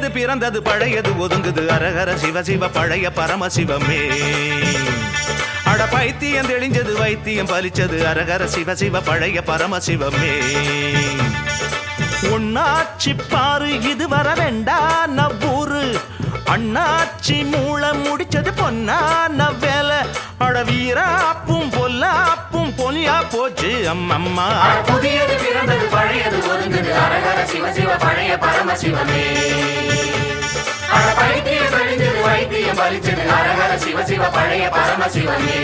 புதியது பிறந்தது பழையது ஒதுங்குது அரகர சிவ சிவ பழைய பரமசிவமே அட பைத்தியம் தெளிஞ்சது வைத்தியம் பலிச்சது அரகர சிவ சிவ பழைய பரமசிவமே உன்னாச்சி பாரு இது வர வேண்டா நவ்வூரு அண்ணாச்சி மூளை முடிச்சது பொன்னான வேலை அட வீராப்பும் பொல்லாப்பும் பொலியா போச்சு அம்மம்மா புதியது பிறந்தது பழையது ஒதுங்குது அரகர சிவ சிவ பழைய பரமசிவமே அட பைத்தியம் தெளிஞ்சது வைத்தியம் பலிச்சது அரகர சிவ சிவ பழைய பரமசிவமே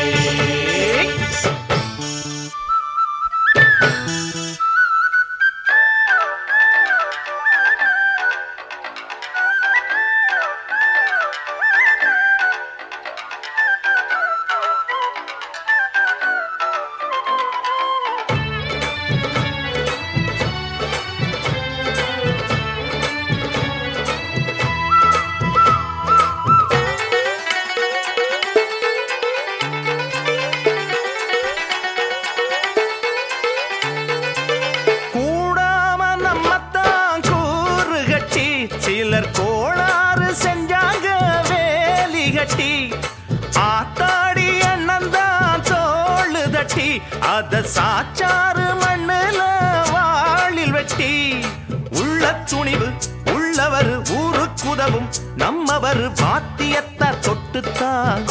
கூடாம நம்மத்தான் கூறு கட்டி சிலர் கோளாறு செஞ்சாங்க வேலி கட்டி ஆத்தாடி அண்ணன் தான் தோளு தட்டி அத சாச்சாறு மண்ணுல வாளில் வெட்டி உள்ள துணிவு உள்ளவர் ஊருக்குதவும் நம்மவர் பாத்தியத்தை தொட்டுத்தான்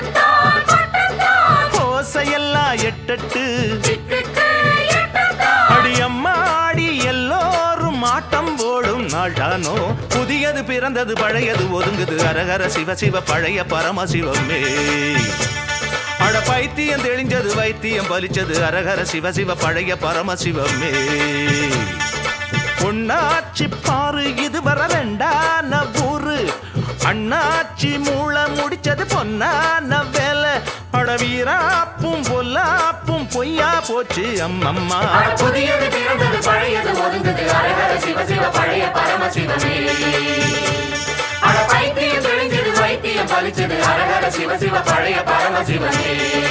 கோசையெல்லாம் எட்டட்டு அடியம்மாடி எல்லோரும் ஆட்டம் போடும் நாடானோ புதியது பிறந்தது பழையது ஒதுங்குது அரகர சிவ சிவ பழைய பரமசிவமே அட பைத்தியம் தெளிஞ்சது வைத்தியம் பலிச்சது அரகர சிவ சிவ பழைய பரமசிவமே பொன்னாச்சி பாரு இது வர வேண்டான ஊரு அண்ணாச்சி மூளை முடிச்சது பொன்னான வேலை அட வீராப்பும் பொல்லாப்பும் பொய்யா போச்சு அம்மம்மா அட புதியது பிறந்தது பழையது ஒதுங்குது அரகர சிவ சிவ பழைய பரமசிவமே அட பைத்தியம் தெளிஞ்சது வைத்தியம் பலிச்சது அரகர சிவ சிவ பழைய பரமசிவமே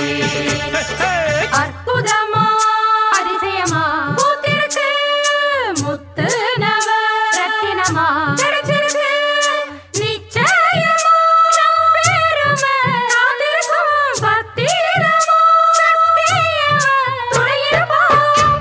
அற்புதமா அதிசயமா பூத்திருக்கு முத்து நவ ரத்தினமா கிடைச்சிருக்கு நிச்சயமா நம் பெருமை காத்திருக்கும் பத்திரமா சத்தியமா துணையிருப்போம்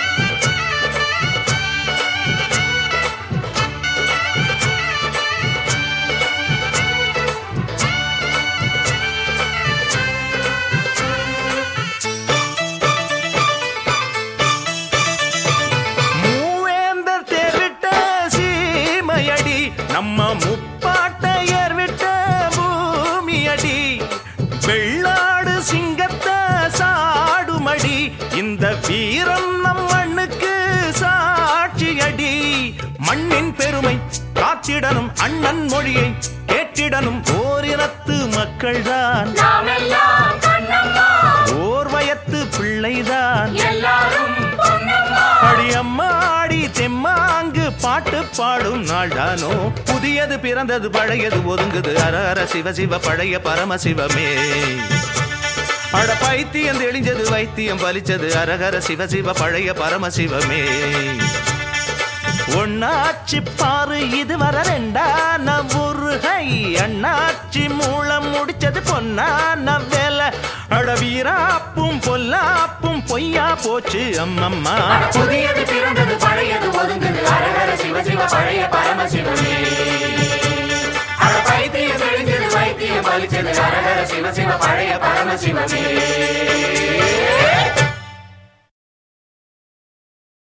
மூவேந்தர் தேர்விட்ட சீமையடி நம்ம முப்பாட்டையர் விட்ட பூமியடி வெள்ளாடு சிங்கத்தை சாடுமடி இந்த வீரம் நம் மண்ணுக்கு சாட்சியடி மண்ணின் பெருமை காத்திடனும் அண்ணன் மொழியை கேட்டிடனும் ஓரினத்து மக்கள்தான் நாமெல்லாம் கண்ணம்மா ஓர் வயத்து பிள்ளைதான் எல்லாரும் பொன்னம்மா அடியம்மாடி தெம்மாங்கு பாட்டு பாடும் நாடானோ புதியது பிறந்தது பழையது ஒதுங்குது அர அர சிவ சிவ பழைய பரமசிவமே அட பைத்தியம் தெளிஞ்சது வைத்தியம் பலிச்சது அரகர சிவ சிவ பழைய பரமசிவமே ஒன்னாச்சி பாரு இது வர ரெண்டான முருகை அண்ணாச்சி மூலம் முடிச்சது பொன்னான வேலை அட வீராப்பும் பொல்லாப்பும் பொய்யா போச்சு அம்மம்மா புதியது பிறந்தது பழையது ஒதுங்குது அரகர சிவ சிவ பழைய பரமசிவமே அட பைத்தியம் தெளிஞ்சது வைத்தியம் பலிச்சது அரகர சிவ சிவ பழைய பரமசிவமே